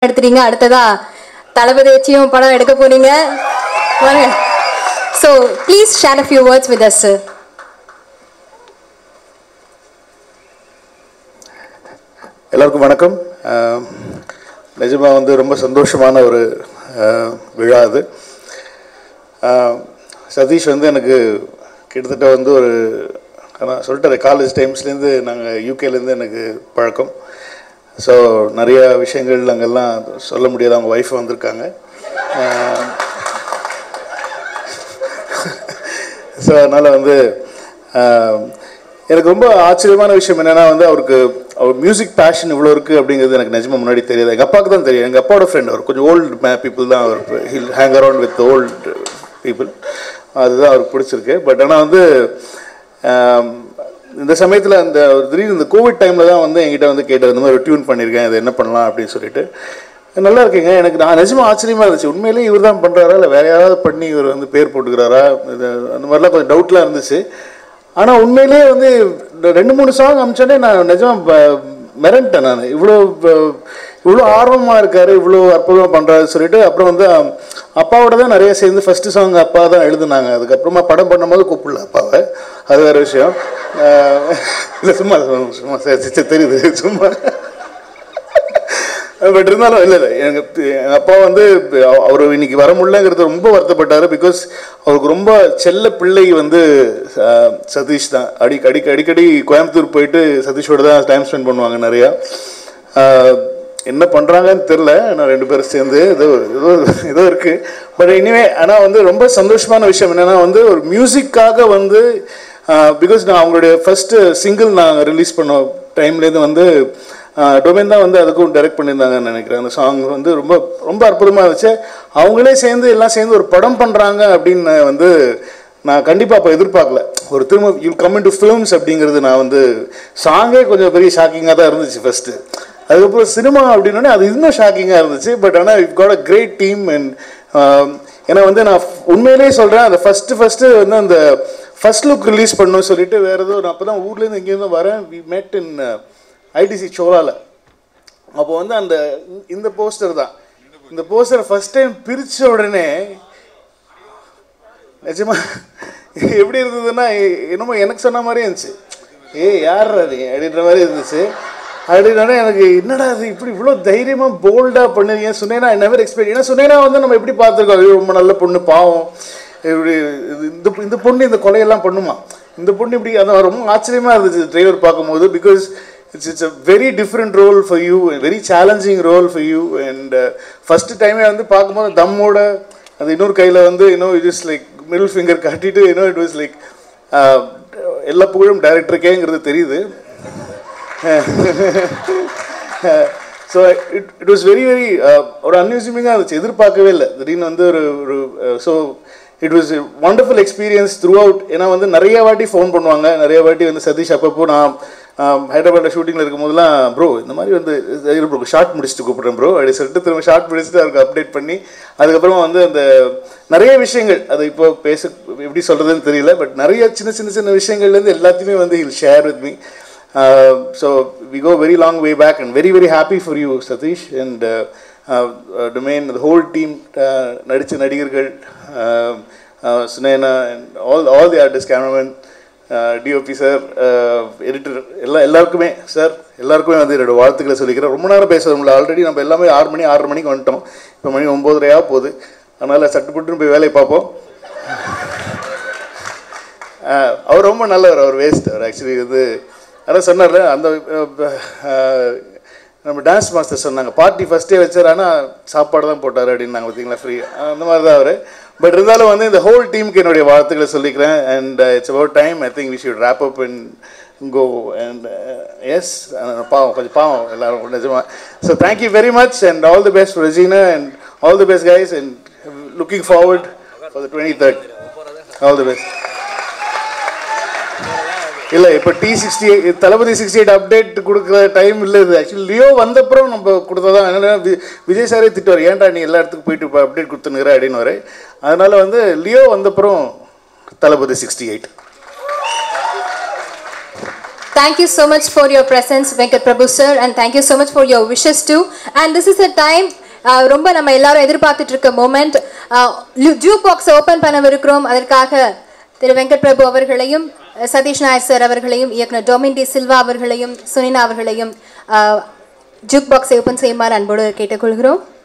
எடுத்துட்டீங்க அடுத்ததா தளபதி வச்சியும் படம் எடுக்க போறீங்க வாங்க so please share a few words with us sir எல்லாருக்கும் வணக்கம் அஹ், நிஜமா வந்து ரொம்ப சந்தோஷமான ஒரு அஹ், விழா அது அஹ், சதீஷ் வந்து எனக்கு கிட்டத்தட்ட வந்து ஒரு நான் சொல்லிட்டேன் காலேஜ் டைம்ஸ்லேருந்து நாங்கள் யூகேலேருந்து எனக்கு பழக்கம் ஸோ நிறைய விஷயங்கள் அங்கெல்லாம் சொல்ல முடியாது அவங்க ஒய்ஃப் வந்திருக்காங்க ஸோ அதனால் வந்து ஆஹ், எனக்கு ரொம்ப ஆச்சரியமான விஷயம் என்னென்னா வந்து அவருக்கு அவர் மியூசிக் பேஷன் இவ்வளோ இருக்குது அப்படிங்கிறது எனக்கு நிஜமாக முன்னாடி தெரியாது எங்கள் அப்பாவுக்கு தான் தெரியும் எங்கள் அப்பாவோட ஃப்ரெண்ட் அவர் கொஞ்சம் ஓல்டு மே பீப்புள் தான் அவர் he'll hang around with old people அதுதான் அவருக்கு பிடிச்சிருக்கு பட் ஆனால் வந்து ஆம், இந்த சமயத்தில் அந்த ஒரு திடீர்னு இந்த கோவிட் டைமில் தான் வந்து என்கிட்ட வந்து கேட்டார் இந்த மாதிரி டியூன் பண்ணியிருக்கேன் இது என்ன பண்ணலாம் அப்படின்னு சொல்லிட்டு நல்லா இருக்கீங்க எனக்கு நான் நிஜமா ஆச்சரியமா இருந்துச்சு உண்மையிலேயே இவர் தான் பண்ணுறாரா இல்லை வேற யாராவது பண்ணி இவர் வந்து பேர் போட்டுக்கிறாரா இது அந்த மாதிரிலாம் கொஞ்சம் டவுட்லாம் இருந்துச்சு ஆனால் உண்மையிலேயே வந்து இந்த ரெண்டு மூணு சாங் அமிச்சோடனே நான் நிஜமா ப- மிரண்டேன் நான் இவ்வளோ ப- இவ்வளோ ஆர்வமாக இருக்காரு இவ்வளோ அற்புதமாக பண்ணுறாரு சொல்லிட்டு அப்புறம் வந்து அம், அப்பாவோட தான் நிறைய சேர்ந்து ஃபஸ்ட்டு சாங் அப்பா தான் எழுதுனாங்க அதுக்கப்புறமா படம் பண்ணும்போது கூப்பிடல அப்பாவை அது வேறு விஷயம் இல்லை சும்மா சும்மா சரி, சரி, தெரியுது சும்மா பட் இருந்தாலும் இல்லை இல்லை எங்கள் எங்கள் அப்பா வந்து அவர் இன்னைக்கு வர முடியலங்கிறது ரொம்ப வருத்தப்பட்டார் பிகாஸ் அவருக்கு ரொம்ப செல்ல பிள்ளை வந்து அஹ், சதீஷ் தான் அடி அடிக்க அடிக்கடி கோயம்புத்தூர் போயிட்டு சதீஷோட தான் டைம் ஸ்பெண்ட் பண்ணுவாங்க நிறையா அஹ், என்ன பண்ணுறாங்கன்னு தெரில நான் ரெண்டு பேரும் சேர்ந்து ஏதோ ஏதோ ஏதோ இருக்குது பட் இனிமே ஆனால் வந்து ரொம்ப சந்தோஷமான விஷயம் என்னென்னா வந்து ஒரு மியூசிக்காக வந்து பிகாஸ் நான் அவங்களுடைய ஃபஸ்ட்டு சிங்கிள் நான் ரிலீஸ் பண்ண டைம்லேருந்து வந்து டொமைன் தான் வந்து அதுக்கும் டைரக்ட் பண்ணியிருந்தாங்கன்னு நினைக்கிறேன் அந்த சாங் வந்து ரொம்ப ரொம்ப அற்புதமாக இருந்துச்சு அவங்களே சேர்ந்து எல்லாம் சேர்ந்து ஒரு படம் பண்ணுறாங்க அப்படின்னு வந்து நான் கண்டிப்பாக அப்போ எதிர்பார்க்கல ஒரு திரும்ப யூ கம் டு ஃபிலிம்ஸ் அப்படிங்கிறது நான் வந்து சாங்கே கொஞ்சம் பெரிய ஷாக்கிங்காக தான் இருந்துச்சு ஃபஸ்ட்டு அதுக்கப்புறம் சினிமா அப்படின்னோடனே அது இன்னும் ஷாக்கிங்காக இருந்துச்சு பட் ஆனால் I've got a great team and ஏன்னா வந்து நான் உண்மையிலேயே சொல்கிறேன் அந்த ஃபஸ்ட்டு ஃபஸ்ட்டு வந்து அந்த ஃபர்ஸ்ட் லுக் ரிலீஸ் பண்ணணும்னு சொல்லிட்டு வேறு ஏதோ நான் அப்போ தான் ஊர்லேருந்து இங்கேருந்து வரேன் வி met இன் ஐடிசி சோலாவில் அப்போ வந்து அந்த இந்த போஸ்டர் தான் இந்த போஸ்டரை ஃபர்ஸ்ட் டைம் பிரித்த உடனே நிஜமா எப்படி இருந்ததுன்னா எ- என்னமோ எனக்கு சொன்ன மாதிரியே இருந்துச்சு ஏய் யார் அது அப்படின்ற மாதிரி இருந்துச்சு அப்படின்னா எனக்கு என்னடா அது இப்படி இவ்வளோ தைரியமாக போல்டாக பண்ணுறீங்க சுனேனா நெவர் எக்ஸ்பெக்ட் ஏன்னா சுனேனா வந்து நம்ம எப்படி பார்த்துருக்கோம் ஐயோ ரொம்ப நல்ல பொண்ணு பாவம் இப்படி இது- இந்த இந்த பொண்ணு இந்த கொலையெல்லாம் பண்ணுமா இந்த பொண்ணு இப்படி அது ரொம்ப ஆச்சரியமாக இருந்துச்சு டிரைவர் பார்க்கும்போது because it's it's a very different role for you very challenging role for you and first டைமே வந்து பார்க்கும்போது தம்மோட அது இன்னொரு கையில் வந்து இன்னும் it is like middle finger காட்டிட்டு இன்னும் இட் வாஸ் லைக் எல்லா புகழும் டைரக்டருக்கேங்கிறது தெரியுது so it it was very very ஒரு அன்யூசிமிங்காக இருந்துச்சு எதிர்பார்க்கவே இல்லை திடீர்னு வந்து ஒரு ஒரு so it was wonderful experience throughout ஏன்னா வந்து நிறைய வாட்டி ஃபோன் பண்ணுவாங்க நிறைய வாட்டி வந்து சதீஷ் அப்பப்போ நான் ஹைதராபாத்தில் ஷூட்டிங்கில் இருக்கும் போதெல்லாம் ப்ரோ இந்த மாதிரி வந்து ப்ரோ ஷார்ட் முடிச்சுட்டு கூப்பிட்றேன் ப்ரோ அப்படி சொல்லிட்டு திரும்ப ஷார்ட் முடிச்சுட்டு அவருக்கு அப்டேட் பண்ணி அதுக்கப்புறமா வந்து அந்த நிறைய விஷயங்கள் அது இப்போ பேச எப்படி சொல்கிறதுன்னு தெரியல பட் நிறைய சின்ன சின்ன சின்ன விஷயங்கள்லேருந்து எல்லாத்தையுமே வந்து he'll share with me so we go very long way back and very very happy for you Sathish and domain the whole team நடித்த நடிகர்கள் uh, uh, Sunaina and all all the artist cameraman DOP sir editor எல்லா எல்லாருக்குமே sir எல்லாருக்குமே வந்து என்னோட வாழ்த்துக்களை சொல்லிக்கிறேன் ரொம்ப நேரம் பேசுகிறோம்ல ஆல்ரெடி நம்ம எல்லாமே ஆறு மணி ஆறு மணிக்கு வந்துட்டோம் இப்போ மணி ஒம்போதரையாக போகுது அதனால் சட்டுப்பட்டுன்னு போய் வேலையை பார்ப்போம் ஆஹ் அவர் ரொம்ப நல்லவர் அவர் வேஸ்ட் அவர் ஆக்சுவலி வந்து அதான் சொன்னார்ல அந்த ஆஹ் நம்ம டான்ஸ் மாஸ்டர் சொன்னாங்க பார்ட்டி ஃபஸ்ட்டே வச்சார் ஆனால் சாப்பாடு தான் போட்டார் அப்படின்னாங்க பார்த்தீங்களா ஃப்ரீ அந்த மாதிரி தான் அவர் பட் இருந்தாலும் வந்து இந்த ஹோல் டீமுக்கு என்னுடைய வாழ்த்துக்களை சொல்லிக்கிறேன் and it's about time I think we should wrap up and go and yes பாவம் கொஞ்சம் பாவம் எல்லாரும் நிஜமா so thank you very much and all the best Regina and all the best guys and looking forward for the twenty third all the best இல்லை இப்போ D sixty eight Thalapathy sixty eight update கொடுக்குற time இல்லை இது ஆக்சுவலி லியோ வந்தப்புறம் நம்ம கொடுத்ததான் என்னன்னா we- Vijay சாரே திட்டுவார் ஏன்டா நீ எல்லா இடத்துக்கும் போயிட்டு இப்போ அப்டேட் கொடுத்துனுங்கிற அப்படின்னு வரை அதனால வந்து லியோ வந்தப்புறம் Thalapathy sixty eight Thank you so much for your presence, Venkat Prabhu sir, and thank you so much for your wishes too. And this is a time uh, ரொம்ப நம்ம எல்லாரும் எதிர்பார்த்துட்டு இருக்க மூமெண்ட் ஜூ பாக்ஸ் ஓபன் பண்ணவிருக்கிறோம் அதற்காக திரு வெங்கட் பிரபு அவர்களையும் அஹ், Satish Nair sir அவர்களையும் இயக்குனர் டொமின் டி சில்வா அவர்களையும் சுனினா அவர்களையும் ஜூக் பாக்ஸை ஓபன் செய்யுமாறு அன்போடு கேட்டுக்கொள்கிறோம்